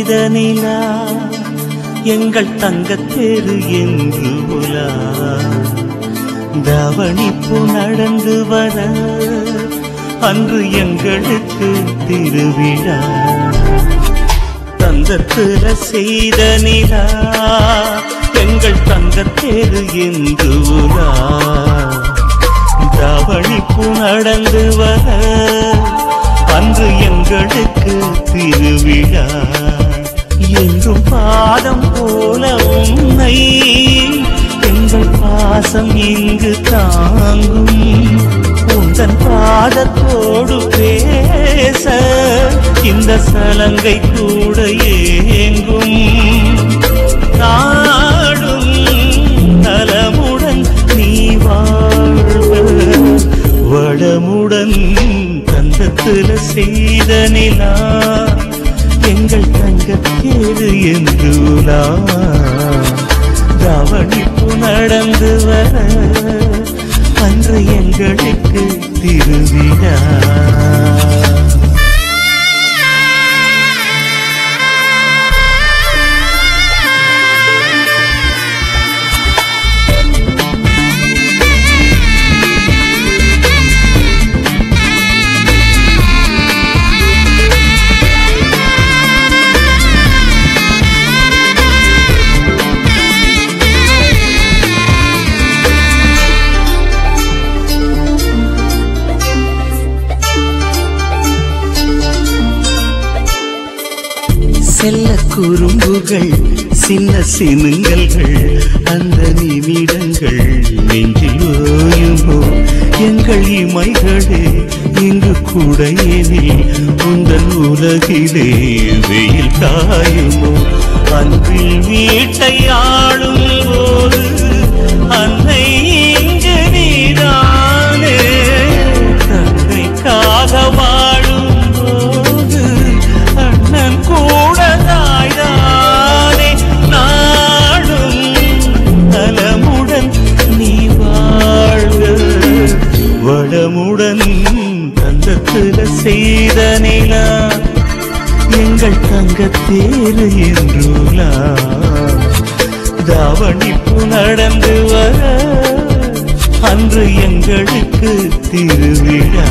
செய்த நிலா எங்கள் தங்கத்தேரு என்று உலா தவணிப்பு நடந்து வர அன்று எங்களுக்கு திருவிழா தந்தத்துல செய்த நிலா எங்கள் தங்கத்தேரு என்று உலா தவணிப்பு நடந்து வர அன்று எங்களுக்கு திருவிழா என்றும் பாதம் போல உன்னை எங்கள் பாசம் இங்கு தாங்கும் உந்தன் பாதத்தோடு பேச இந்த சலங்கை கூட ஏங்கும் நாடும் நலமுடன் நீ வாழ்வ வளமுடன் தந்தத்துல செய்த நிலா எங்கள் தங்கத்தேரு என்று உலா கவனிப்பு நடந்து வர அன்று எங்களுக்கு திருவிழா செல்ல குறும்புகள் சின்ன சினுங்கல்கள் அந்த நிமிடங்கள் நெஞ்சில் ஓயுமோ எங்கள் இமைகளே இங்கு குடையேனில் உந்தன் உலகிலே வெயில் காயுமோ அன்பில் வீட்டை ஆளும் போது அன்னை இங்கு நீதானே தங்கைக்காக வாழும் போது அண்ணன் கூட தாய்தானே நாடும் நலமுடன் நீ வாழ்க வளமுடன் தந்தத்துல செய்த நிலா எங்கள் தங்கத்தேரு என்றுலா தாவணிப்பு நடந்து வர அன்று எங்களுக்கு திருவிழா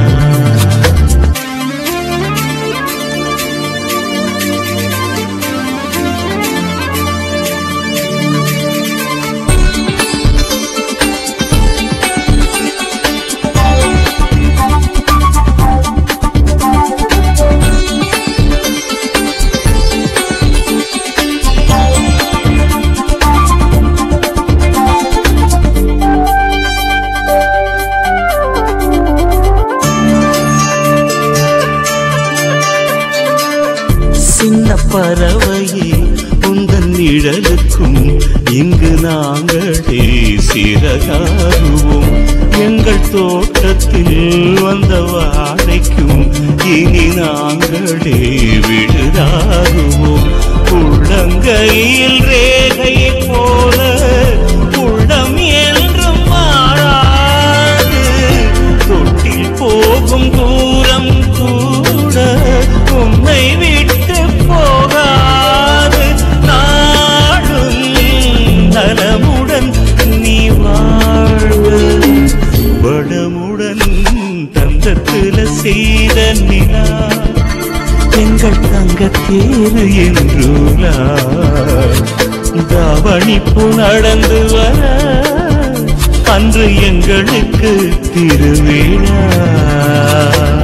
சின்ன பறவையே உந்தன் நிழலுக்கும் இங்கு நாங்களே சிறகாகுவோம் எங்கள் தோட்டத்தில் வந்த வாழைக்கும் இனி நாங்களே விழுதாகுவோம் உள்ளங்கையில் ரேகை போல உள்ளம் என்றும் மாறாது தொட்டில் போகும் தூரம் கூட உன்னை விட்டு போகாது நாடும் நலமுடன் நீ வாழ்வ வளமுடன் தந்தத்துல செய்த நிலா எங்கள் தங்கத்தேரு என்றூலா தாவணிப்பு நடந்து வர அன்று எங்களுக்கு திருவிழா